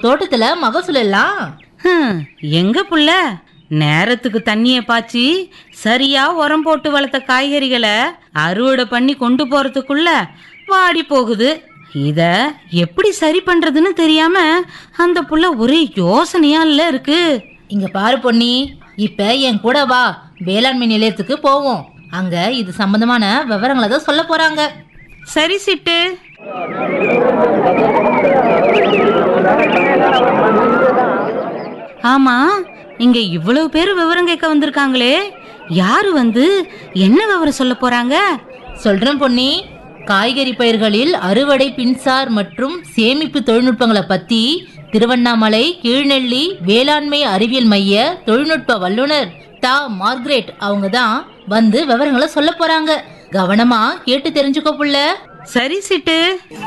தோட்டத்துல மகசூல் எல்லாம் ஹம், எங்க புள்ள நேரத்துக்கு தண்ணிய பாய்ச்சி சரியா உரம் போட்டு வளர்த்த காய்கறிகளை அறுவடை பண்ணி கொண்டு போறதுக்குள்ள வாடி போகுது இத எப்படி சரி பண்றதுன்னு தெரியாம அந்த புள்ள ஒரே யோசனையா இல்ல இருக்கு இங்க பாரு பொன்னி இப்ப என் கூட வா வேளாண்மை நிலையத்துக்கு போவோம் அங்க இது சம்பந்தமான விவரங்களை தான் சொல்ல போறாங்க சரி சிட்டு ஆமா இங்க இவ்வளவு பேர் விவரம் கேட்க வந்திருக்காங்களே யாரு வந்து என்ன விவரம் சொல்ல போறாங்க சொல்றேன் பொன்னி காய்கறி பயிர்களில் அறுவடை பின்சார் மற்றும் சேமிப்பு தொழில்நுட்பங்களை பத்தி திருவண்ணாமலை கீழ்நெல்லி வேளாண்மை அறிவியல் மைய தொழில்நுட்ப வல்லுனர் டா மார்க்ரெட் அவங்க தான் வந்து விவரங்களை சொல்ல போறாங்க கவனமா கேட்டு தெரிஞ்சுக்கோ புள்ள சரி சிட்டு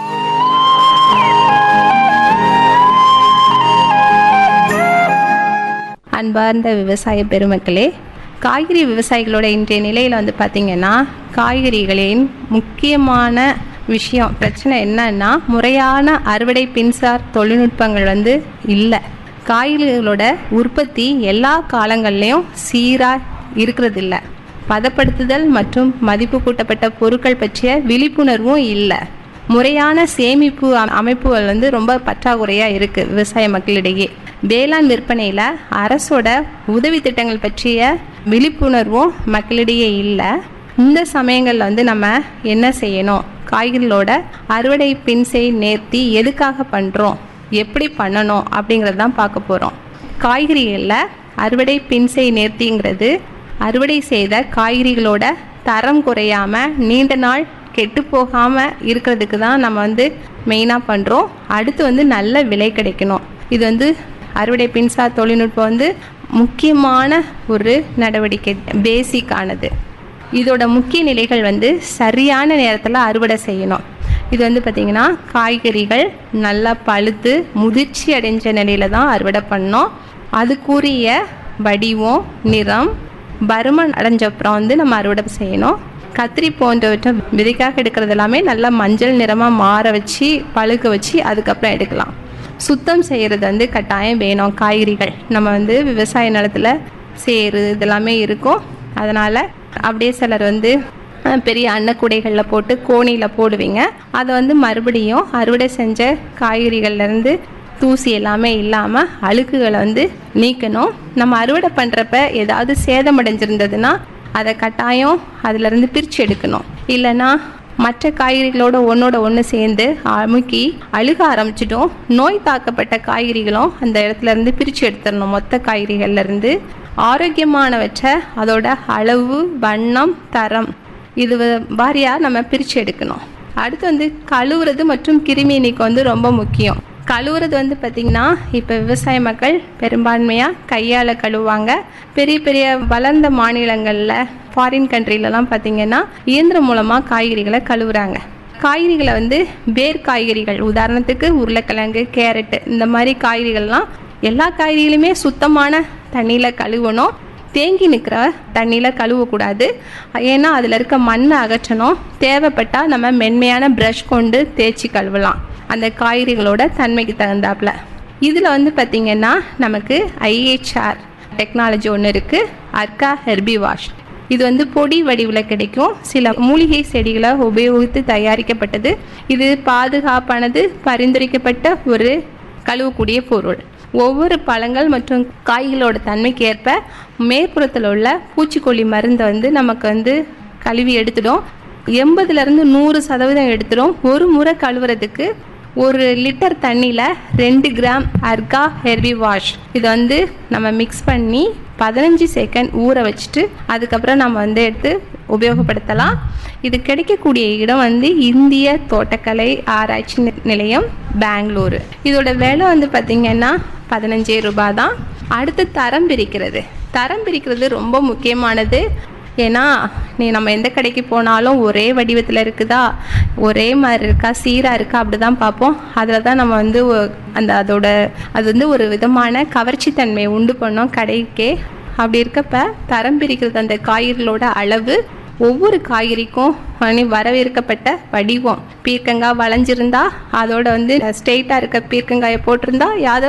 அன்பார்ந்த விவசாய பெருமக்களே காய்கறி விவசாயிகளோட இன்றைய நிலையில் வந்து பார்த்திங்கன்னா காய்கறிகளின் முக்கியமான விஷயம் பிரச்சனை என்னன்னா முறையான அறுவடை பின்சார் தொழில்நுட்பங்கள் வந்து இல்லை காய்கறிகளோட உற்பத்தி எல்லா காலங்கள்லேயும் சீராக இருக்கிறது இல்லை பதப்படுத்துதல் மற்றும் மதிப்பு கூட்டப்பட்ட பொருட்கள் பற்றிய விழிப்புணர்வும் இல்லை முறையான சேமிப்பு அ- அமைப்புகள் வந்து ரொம்ப பற்றாக்குறையாக இருக்குது விவசாய மக்களிடையே வேளாண் விற்பனையில் அரசோட உதவி திட்டங்கள் பற்றிய விழிப்புணர்வும் மக்களிடையே இல்லை இந்த சமயங்களில் வந்து நம்ம என்ன செய்யணும் காய்கறிகளோட அறுவடை பின்செய் நேர்த்தி எதுக்காக பண்ணுறோம் எப்படி பண்ணணும் அப்படிங்கிறது தான் பார்க்க போகிறோம் காய்கறிகளில் அறுவடை பின்செய் நேர்த்திங்கிறது அறுவடை செய்த காய்கறிகளோட தரம் குறையாம நீண்ட நாள் கெட்டு போகாம இருக்கிறதுக்கு தான் நம்ம வந்து மெயினாக பண்ணுறோம் அடுத்து வந்து நல்ல விலை கிடைக்கணும் இது வந்து அறுவடை பின்சார் தொழில்நுட்பம் வந்து முக்கியமான ஒரு நடவடிக்கை பேசிக்கானது இதோட முக்கிய நிலைகள் வந்து சரியான நேரத்தில் அறுவடை செய்யணும் இது வந்து பார்த்திங்கன்னா காய்கறிகள் நல்லா பழுத்து முதிர்ச்சி அடைஞ்ச நிலையில தான் அறுவடை பண்ணோம் அதுக்குரிய வடிவம் நிறம் பருமன் அடைஞ்ச அப்புறம் வந்து நம்ம அறுவடை செய்யணும் கத்திரி போன்றவற்றை விதைக்காக எடுக்கிறது எல்லாமே நல்லா மஞ்சள் நிறமாக மாற வச்சு பழுக்க வச்சு அதுக்கப்புறம் எடுக்கலாம் சுத்தம் செய்கிறது வந்து கட்டாயம் வேணும் காய்கறிகள் நம்ம வந்து விவசாய நிலத்துல சேறு இதெல்லாமே இருக்கும் அதனால் அப்படியே சிலர் வந்து அஹ், பெரிய அன்னக்கூடைகளில் போட்டு கோணியில் போடுவீங்க அதை வந்து மறுபடியும் அறுவடை செஞ்ச காய்கறிகள்லேருந்து தூசி எல்லாமே இல்லாமல் அழுக்குகளை வந்து நீக்கணும் நம்ம அறுவடை பண்ணுறப்ப ஏதாவது சேதமடைஞ்சிருந்ததுன்னா அதை கட்டாயம் அதிலிருந்து பிரித்து எடுக்கணும் இல்லைன்னா மற்ற காய்கறிகளோட ஒன்றோட ஒன்று சேர்ந்து அமுக்கி அழுக ஆரம்பிச்சிட்டோம் நோய் தாக்கப்பட்ட காய்கறிகளும் அந்த இடத்துல இருந்து பிரித்து எடுத்துடணும் மொத்த காய்கறிகள்ல இருந்து ஆரோக்கியமானவற்றை அதோட அளவு வண்ணம் தரம் இது வாரியாக நம்ம பிரித்து எடுக்கணும் அடுத்து வந்து கழுவுறது மற்றும் கிருமி நீக்கம் வந்து ரொம்ப முக்கியம் கழுவுறது வந்து பார்த்திங்கன்னா இப்போ விவசாய மக்கள் பெரும்பான்மையாக கையால் கழுவுவாங்க பெரிய பெரிய வளர்ந்த மாநிலங்களில் ஃபாரின் கண்ட்ரிலலாம் பார்த்திங்கன்னா இயந்திரம் மூலமாக காய்கறிகளை கழுவுறாங்க காய்கறிகளை வந்து வேர் காய்கறிகள் உதாரணத்துக்கு உருளைக்கிழங்கு கேரட்டு இந்த மாதிரி காய்கறிகள்லாம் எல்லா காய்கறிகளுமே சுத்தமான தண்ணியில் கழுவணும் தேங்கி நிற்கிற தண்ணியில் கழுவக்கூடாது ஏன்னா அதில் இருக்க மண்ணை அகற்றணும் தேவைப்பட்டால் நம்ம மென்மையான ப்ரஷ் கொண்டு தேய்ச்சி கழுவலாம் அந்த காய்கறிகளோட தன்மைக்கு தகுந்தாப்புல இதில் வந்து பார்த்திங்கன்னா நமக்கு ஐஹெச்ஆர் டெக்னாலஜி ஒன்று இருக்குது அர்கா ஹெர்பி வாஷ் இது வந்து பொடி வடிவில் கிடைக்கும் சில மூலிகை செடிகளை உபயோகித்து தயாரிக்கப்பட்டது இது பாதுகாப்பானது பரிந்துரைக்கப்பட்ட ஒரு கழுவக்கூடிய பொருள் ஒவ்வொரு பழங்கள் மற்றும் காய்களோட தன்மைக்கு ஏற்ப மேற்புறத்தில் உள்ள பூச்சிக்கொல்லி மருந்தை வந்து நமக்கு வந்து கழுவி எடுத்துடும் எண்பதுலேருந்து நூறு சதவீதம் எடுத்துடும் ஒரு முறை கழுவுறதுக்கு ஒரு லிட்டர் தண்ணியில் ரெண்டு கிராம் அர்கா ஹெர்பி வாஷ் இதை வந்து நம்ம மிக்ஸ் பண்ணி பதினஞ்சு செகண்ட் ஊற வச்சுட்டு அதுக்கப்புறம் நம்ம வந்து எடுத்து உபயோகப்படுத்தலாம் இது கிடைக்கக்கூடிய இடம் வந்து இந்திய தோட்டக்கலை ஆராய்ச்சி நி- நிலையம் பெங்களூரு இதோட விலை வந்து பார்த்திங்கன்னா பதினஞ்சே ரூபாய் தான் அடுத்து தரம் பிரிக்கிறது தரம் பிரிக்கிறது ரொம்ப முக்கியமானது ஏன்னா நீ நம்ம எந்த கடைக்கு போனாலும் ஒரே வடிவத்தில் இருக்குதா ஒரே மாதிரி இருக்கா சீராக இருக்கா அப்படி தான் பார்ப்போம் அதில் தான் நம்ம வந்து ஒ- அந்த அதோட அது வந்து ஒரு விதமான கவர்ச்சி தன்மையை உண்டு பண்ணோம் கடைக்கே அப்படி இருக்கப்ப தரம் பிரிக்கிறது அந்த காய்கறிகளோட அளவு ஒவ்வொரு காய்கறிக்கும் வந்து வரவேற்கப்பட்ட வடிவம் பீர்க்கங்காய் வளைஞ்சிருந்தா அதோட வந்து ஸ்ட்ரெயிட்டாக இருக்க பீர்க்கங்காயை போட்டிருந்தா யாதவ